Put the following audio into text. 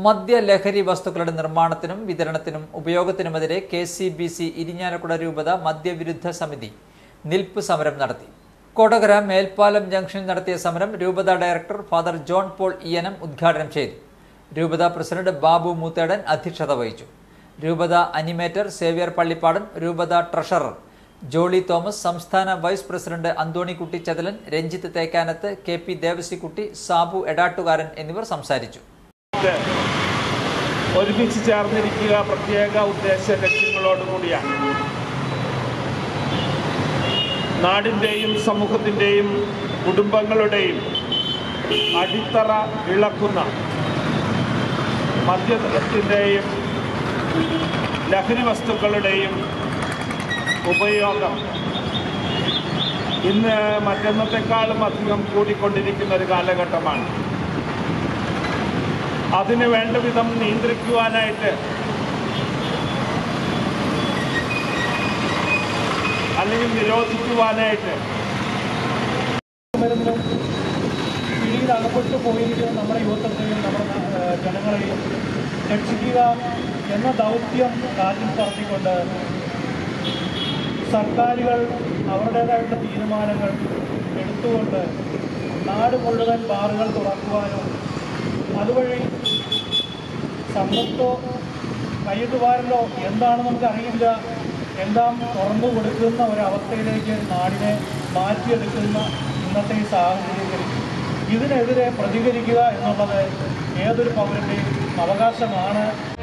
മദ്യലഹരി വസ്തുക്കളുടെ നിർമ്മാണത്തിനും വിതരണത്തിനും ഉപയോഗത്തിനുമെതിരെ K C B C Irinjalakuda രൂപത മദ്യവിരുദ്ധ സമിതി നിൽപ്പ് സമരം നടത്തി കൊടകര മേൽപ്പാലം ജംഗ്ഷനിൽ നടത്തിയ സമരം രൂപത director father John Paul Iyanam ഉദ്ഘാടനം ചെയ്തു രൂപത പ്രസിഡന്റ് ബാബു മൂത്തേടൻ അധ്യക്ഷത വഹിച്ചു രൂപത അനിമേറ്റർ സേവ്യർ പള്ളിപ്പാടൻ രൂപത ട്രഷറർ ജോളി തോമസ് സംസ്ഥാന vice president Anthonykutty Chathalan Ranjith Thekkanath K P Devassykutty Sabu Edattukaran എന്നിവർ സംസാരിച്ചു ഇത് ഒരുമിച്ച് ചേർന്നിരിക്കുക പ്രത്യേക ഉദ്ദേശ ലക്ഷ്യങ്ങളോടുകൂടിയാണ് നാടിൻ്റെയും സമൂഹത്തിൻ്റെയും കുടുംബങ്ങളുടെയും അടിത്തറ ഇളക്കുന്ന മദ്യത്തിൻ്റെയും ലഹരി വസ്തുക്കളുടെയും ഉപയോഗം ഇന്ന് മറ്റന്നത്തെക്കാളും അധികം കൂടിക്കൊണ്ടിരിക്കുന്ന ഒരു കാലഘട്ടമാണ് അതിന് വേണ്ട വിധം നിയന്ത്രിക്കുവാനായിട്ട് അല്ലെങ്കിൽ നിരോധിക്കുവാനായിട്ട് മരുന്നിനും പിടിയിൽ അകപ്പെട്ടു പോയിരിക്കുന്ന നമ്മുടെ യുവത്വത്തെയും നമ്മുടെ ഏഹ്, ജനങ്ങളെയും രക്ഷിക്കുക എന്ന ദൗത്യം കാറ്റിൽ പറത്തിക്കൊണ്ട് സർക്കാരുകൾ അവരുടേതായിട്ടുള്ള തീരുമാനങ്ങൾ എടുത്തുകൊണ്ട് നാട് മുഴുവൻ ബാറുകൾ തുറക്കുവാനും അതുവഴി സമ്പത്തോ കയ്യെട്ടുവാരലോ എന്താണെന്ന് നമുക്കറിയില്ല എല്ലാം തുറന്നു കൊടുക്കുന്ന ഒരവസ്ഥയിലേക്ക് നാടിനെ മാറ്റിയെടുക്കുന്ന ഇന്നത്തെ ഈ സാഹചര്യത്തിൽ ഇതിനെതിരെ പ്രതികരിക്കുക എന്നുള്ളത് ഏതൊരു പൗരൻ്റെയും അവകാശമാണ്